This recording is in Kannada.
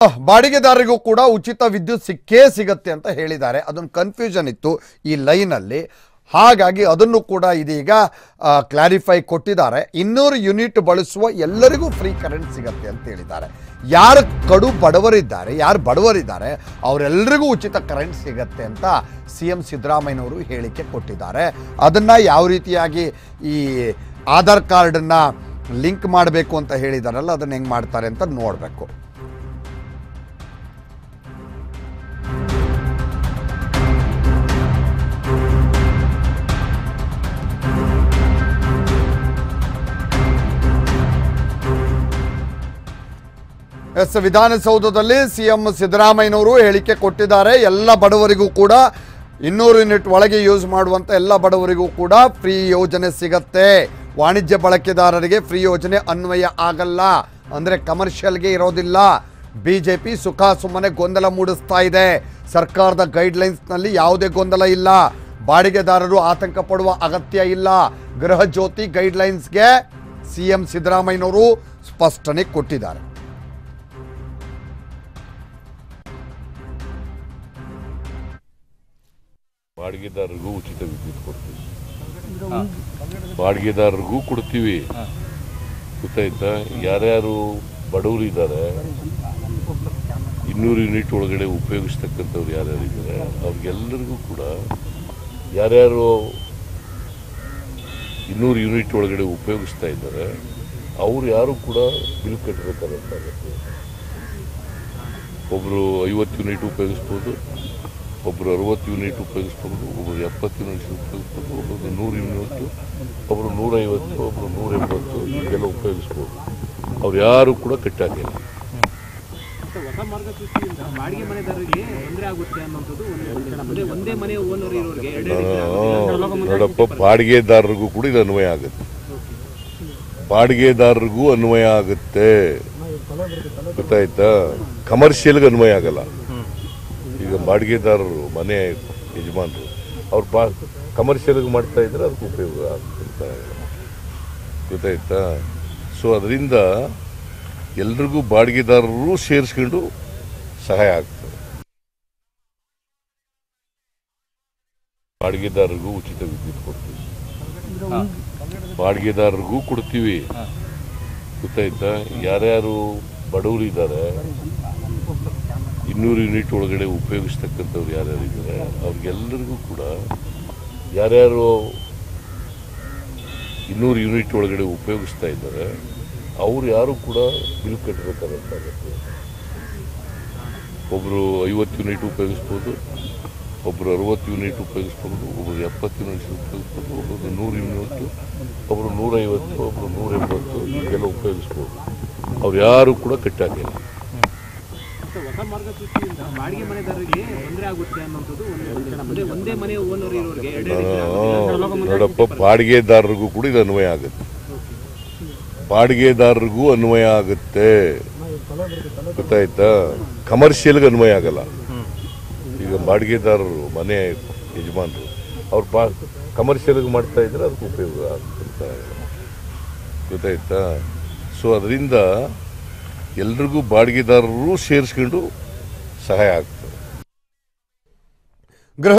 ಅಹ್, ಬಾಡಿಗೆದಾರರಿಗೂ ಕೂಡ ಉಚಿತ ವಿದ್ಯುತ್ ಸಿಕ್ಕೇ ಸಿಗತ್ತೆ ಅಂತ ಹೇಳಿದ್ದಾರೆ ಅದೊಂದು ಕನ್ಫ್ಯೂಷನ್ ಇತ್ತು ಈ ಲೈನಲ್ಲಿ ಹಾಗಾಗಿ ಅದನ್ನು ಕೂಡ ಇದೀಗ ಕ್ಲಾರಿಫೈ ಕೊಟ್ಟಿದ್ದಾರೆ ಇನ್ನೂರು ಯೂನಿಟ್ ಬಳಸುವ ಎಲ್ಲರಿಗೂ ಫ್ರೀ ಕರೆಂಟ್ ಸಿಗತ್ತೆ ಅಂತ ಹೇಳಿದ್ದಾರೆ ಯಾರು ಕಡು ಬಡವರಿದ್ದಾರೆ ಯಾರು ಬಡವರಿದ್ದಾರೆ ಅವರೆಲ್ಲರಿಗೂ ಉಚಿತ ಕರೆಂಟ್ ಸಿಗತ್ತೆ ಅಂತ ಸಿ ಎಂ ಸಿದ್ದರಾಮಯ್ಯನವರು ಹೇಳಿಕೆ ಕೊಟ್ಟಿದ್ದಾರೆ ಅದನ್ನು ಯಾವ ರೀತಿಯಾಗಿ ಈ ಆಧಾರ್ ಕಾರ್ಡನ್ನು ಲಿಂಕ್ ಮಾಡಬೇಕು ಅಂತ ಹೇಳಿದಾರಲ್ಲ ಅದನ್ನು ಹೆಂಗೆ ಮಾಡ್ತಾರೆ ಅಂತ ನೋಡಬೇಕು ಎಸ್ ವಿಧಾನಸೌಧದಲ್ಲಿ ಸಿಎಂ ಸಿದ್ದರಾಮಯ್ಯನವರು ಹೇಳಿಕೆ ಕೊಟ್ಟಿದ್ದಾರೆ ಎಲ್ಲ ಬಡವರಿಗೂ ಕೂಡ ಇನ್ನೂರು ಯೂನಿಟ್ ಒಳಗೆ ಯೂಸ್ ಮಾಡುವಂಥ ಎಲ್ಲ ಬಡವರಿಗೂ ಕೂಡ ಫ್ರೀ ಯೋಜನೆ ಸಿಗತ್ತೆ ವಾಣಿಜ್ಯ ಬಳಕೆದಾರರಿಗೆ ಫ್ರೀ ಯೋಜನೆ ಅನ್ವಯ ಆಗಲ್ಲ ಅಂದರೆ ಕಮರ್ಷಿಯಲ್ಗೆ ಇರೋದಿಲ್ಲ ಬಿ ಜೆ ಪಿ ಸುಖ ಸುಮ್ಮನೆ ಗೊಂದಲ ಮೂಡಿಸ್ತಾ ಇದೆ ಸರ್ಕಾರದ ಗೈಡ್ಲೈನ್ಸ್ನಲ್ಲಿ ಯಾವುದೇ ಗೊಂದಲ ಇಲ್ಲ ಬಾಡಿಗೆದಾರರು ಆತಂಕ ಪಡುವ ಅಗತ್ಯ ಇಲ್ಲ ಗೃಹ ಜ್ಯೋತಿ ಗೈಡ್ಲೈನ್ಸ್ಗೆ ಸಿ ಎಂ ಸಿದ್ದರಾಮಯ್ಯನವರು ಸ್ಪಷ್ಟನೆ ಕೊಟ್ಟಿದ್ದಾರೆ ಬಾಡಿಗೆದಾರರಿಗೂ ಉಚಿತ ವಿದ್ಯುತ್ ಕೊಡ್ತೀವಿ ಬಾಡಿಗೆದಾರರಿಗೂ ಕೊಡ್ತೀವಿ ಗೊತ್ತಾಯ್ತಾ ಯಾರ್ಯಾರು ಬಡವರು ಇದ್ದಾರೆ ಇನ್ನೂರು ಯೂನಿಟ್ ಒಳಗಡೆ ಉಪಯೋಗಿಸ್ತಕ್ಕಂಥವ್ರು ಯಾರ್ಯಾರು ಇದ್ದಾರೆ ಅವ್ರಿಗೆಲ್ಲರಿಗೂ ಕೂಡ ಯಾರ್ಯಾರು ಇನ್ನೂರು ಯೂನಿಟ್ ಒಳಗಡೆ ಉಪಯೋಗಿಸ್ತಾ ಇದ್ದಾರೆ ಅವ್ರು ಯಾರು ಕೂಡ ಬಿಲ್ ಕಟ್ಟಬೇಕಾಗತ್ತೆ ಒಬ್ಬರು ಐವತ್ತು ಯೂನಿಟ್ ಉಪಯೋಗಿಸ್ಬೋದು ಒಬ್ಬರು ಅರವತ್ತು ಯೂನಿಟ್ ಉಪಯೋಗಿಸ್ಬೋದು ಒಬ್ಬರು ಎಪ್ಪತ್ತು ಯೂನಿಟ್ ಉಪಯೋಗಿಸ್ಬೋದು ಒಬ್ಬರು ನೂರು ಯೂನಿಟ್ ಒಬ್ಬರು ನೂರೈವತ್ತು ಒಬ್ಬರು ನೂರ ಎಂಬತ್ತು ಹೀಗೆಲ್ಲ ಉಪಯೋಗಿಸ್ಬೋದು ಅವ್ರು ಯಾರು ಕೂಡ ಕಟ್ಟಾಗಿಲ್ಲ ಮತ್ತೆ ಹೊಸ ಮಾರ್ಗಸೂಚಿಯಿಂದ ಬಾಡಿಗೆ ಮನೆದಾರರಿಗೆ ತೊಂದರೆ ಆಗುತ್ತೆ ಅನ್ನೋಂಥದ್ದು ಒಂದು ಅಂದ್ರೆ ಒಂದೇ ಮನೆ ಓನರ್ ಇರೋರಿಗೆ ಎರಡೆರಡು ನೋಡಪ್ಪ ಬಾಡಿಗೆದಾರರಿಗೂ ಕೂಡ ಇದು ಅನ್ವಯ ಆಗುತ್ತೆ ಬಾಡಿಗೆದಾರರಿಗೂ ಅನ್ವಯ ಆಗುತ್ತೆ ಗೊತ್ತಾಯ್ತಾ ಕಮರ್ಷಿಯಲ್ಗೆ ಅನ್ವಯ ಆಗಲ್ಲ ಈಗ ಬಾಡಿಗೆದಾರರು ಮನೆ ಯಜಮಾನರು ಅವ್ರು ಬಾ ಕಮರ್ಷಿಯಲ್ಗೆ ಮಾಡ್ತಾ ಇದ್ರೆ ಅದಕ್ಕೆ ಉಪಯೋಗ ಆಗ್ತಾ ಗೊತ್ತಾಯ್ತಾ ಸೊ ಅದರಿಂದ ಎಲ್ರಿಗೂ ಬಾಡಿಗೆದಾರರು ಸೇರಿಸ್ಕೊಂಡು ಸಹಾಯ ಆಗ್ತದೆ ಬಾಡಿಗೆದಾರರಿಗೂ ಉಚಿತ ವಿದ್ಯುತ್ ಕೊಡ್ತೀವಿ ಬಾಡಿಗೆದಾರರಿಗೂ ಕೊಡ್ತೀವಿ ಗೊತ್ತಾಯ್ತಾ ಯಾರ್ಯಾರು ಬಡವರು ಇದ್ದಾರೆ ಇನ್ನೂರು ಯೂನಿಟ್ ಒಳಗಡೆ ಉಪಯೋಗಿಸ್ತಕ್ಕಂಥವ್ರು ಯಾರ್ಯಾರು ಇದ್ದಾರೆ ಅವ್ರಿಗೆಲ್ಲರಿಗೂ ಕೂಡ ಯಾರ್ಯಾರು ಇನ್ನೂರು ಯೂನಿಟ್ ಒಳಗಡೆ ಉಪಯೋಗಿಸ್ತಾ ಇದ್ದಾರೆ ಅವ್ರು ಯಾರು ಕೂಡ ಬಿಲ್ ಕಟ್ಟಬೇಕಾಗತ್ತೆ ಒಬ್ಬರು ಐವತ್ತು ಯೂನಿಟ್ ಉಪಯೋಗಿಸ್ಬೋದು ಒಬ್ಬರು ಅರವತ್ತು ಯೂನಿಟ್ ಉಪಯೋಗಿಸ್ಬೋದು ಒಬ್ಬರು ಎಪ್ಪತ್ತು ಯೂನಿಟ್ ಉಪಯೋಗಿಸ್ಬೋದು ಒಬ್ಬರು ನೂರು ಯೂನಿಟ್ ಒಬ್ಬರು ನೂರೈವತ್ತು ಒಬ್ಬರು ನೂರ ಎಂಬತ್ತು ಹೀಗೆಲ್ಲ ಉಪಯೋಗಿಸ್ಬೋದು ಅವ್ರು ಯಾರು ಕೂಡ ಕಟ್ಟಾಗಿಲ್ಲ ಮತ್ತೆ ಹೊಸ ಮಾರ್ಗಸೂಚಿಯಿಂದ ಬಾಡಿಗೆ ಮನೆದಾರರಿಗೆ ತೊಂದರೆ ಆಗುತ್ತೆ ಅನ್ನೋಂಥದ್ದು ಒಂದು ಅಂದ್ರೆ ಒಂದೇ ಮನೆ ಓನರ್ ಇರೋರಿಗೆ ಎರಡೆರಡು ನೋಡಪ್ಪ ಬಾಡಿಗೆದಾರರಿಗೂ ಕೂಡ ಇದು ಅನ್ವಯ ಆಗುತ್ತೆ ಬಾಡಿಗೆದಾರರಿಗೂ ಅನ್ವಯ ಆಗುತ್ತೆ ಗೊತ್ತಾಯ್ತಾ ಕಮರ್ಷಿಯಲ್ಗೆ ಅನ್ವಯ ಆಗಲ್ಲ ಈಗ ಬಾಡಿಗೆದಾರರು ಮನೆ ಯಜಮಾನರು ಅವ್ರು ಬಾ ಕಮರ್ಷಿಯಲ್ಗೆ ಮಾಡ್ತಾ ಇದ್ರೆ ಅದಕ್ಕೆ ಉಪಯೋಗ ಆಗ್ತಾ ಗೊತ್ತಾಯ್ತಾ ಸೊ ಅದರಿಂದ ಎಲ್ರಿಗೂ ಬಾಡಿಗೆದಾರರು ಸೇರಿಸ್ಕೊಂಡು ಸಹಾಯ ಆಗ್ತದೆ